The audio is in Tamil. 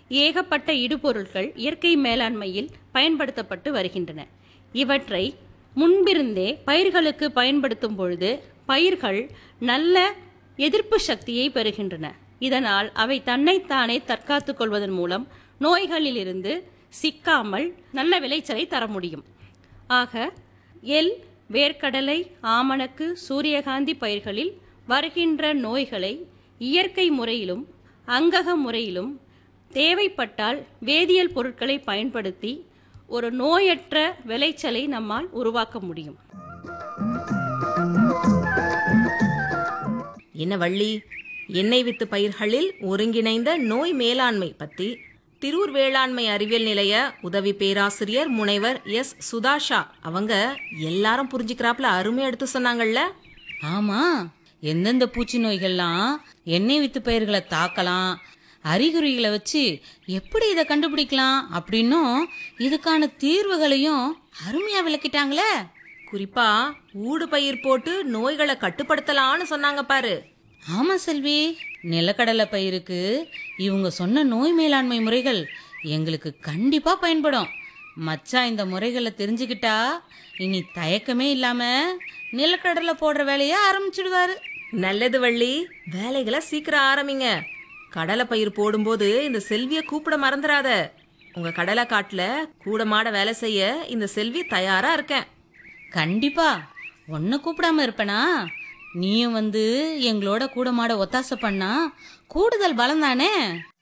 ஏகப்பட்ட இடுபொருட்கள் இயற்கை மேலாண்மையில் பயன்படுத்தப்பட்டு வருகின்றன இவற்றை முன்பிருந்தே பயிர்களுக்கு பயன்படுத்தும் பொழுது பயிர்கள் நல்ல எதிர்ப்பு சக்தியை பெறுகின்றன இதனால் அவை தன்னைத்தானே தற்காத்துக் கொள்வதன் மூலம் நோய்களிலிருந்து சிக்காமல் நல்ல விளைச்சலை தர முடியும் ஆக எல் வேர்க்கடலை ஆமணக்கு சூரியகாந்தி பயிர்களில் வருகின்ற நோய்களை இயற்கை முறையிலும் அங்கக முறையிலும் தேவைப்பட்டால் வேதியியல் பொருட்களை பயன்படுத்தி ஒரு நோயற்ற விளைச்சலை நம்மால் உருவாக்க முடியும் என்ன வள்ளி எண்ணெய் வித்து பயிர்களில் ஒருங்கிணைந்த நோய் மேலாண்மை பத்தி திருவூர் வேளாண்மை அறிவியல் நிலைய உதவி பேராசிரியர் முனைவர் எஸ் சுதாஷா அவங்க எல்லாரும் புரிஞ்சுக்கிறாப்புல அருமையா எடுத்து சொன்னாங்கல்ல ஆமா எந்தெந்த பூச்சி நோய்கள்லாம் எண்ணெய் வித்து பயிர்களை தாக்கலாம் அறிகுறிகளை வச்சு எப்படி இதை கண்டுபிடிக்கலாம் அப்படின்னும் இதுக்கான தீர்வுகளையும் அருமையா விளக்கிட்டாங்களே குறிப்பா ஊடு பயிர் போட்டு நோய்களை கட்டுப்படுத்தலாம்னு சொன்னாங்க பாரு ஆமா செல்வி நிலக்கடலை பயிருக்கு இவங்க சொன்ன நோய் மேலாண்மை முறைகள் எங்களுக்கு கண்டிப்பா பயன்படும் மச்சான் இந்த முறைகளை தெரிஞ்சுக்கிட்டா இனி தயக்கமே இல்லாம நிலக்கடலை போடுற வேலையை ஆரம்பிச்சிடுவாரு நல்லது வள்ளி வேலைகளை சீக்கிரம் ஆரம்பிங்க கடலை பயிர் போடும்போது இந்த செல்விய கூப்பிட மறந்துடாத உங்க கடலை காட்டுல கூட மாட வேலை செய்ய இந்த செல்வி தயாரா இருக்கேன் கண்டிப்பா உன்னை கூப்பிடாம இருப்பனா நீயும் வந்து எங்களோட கூட மாட ஒத்தாசை பண்ணா கூடுதல் பலம் தானே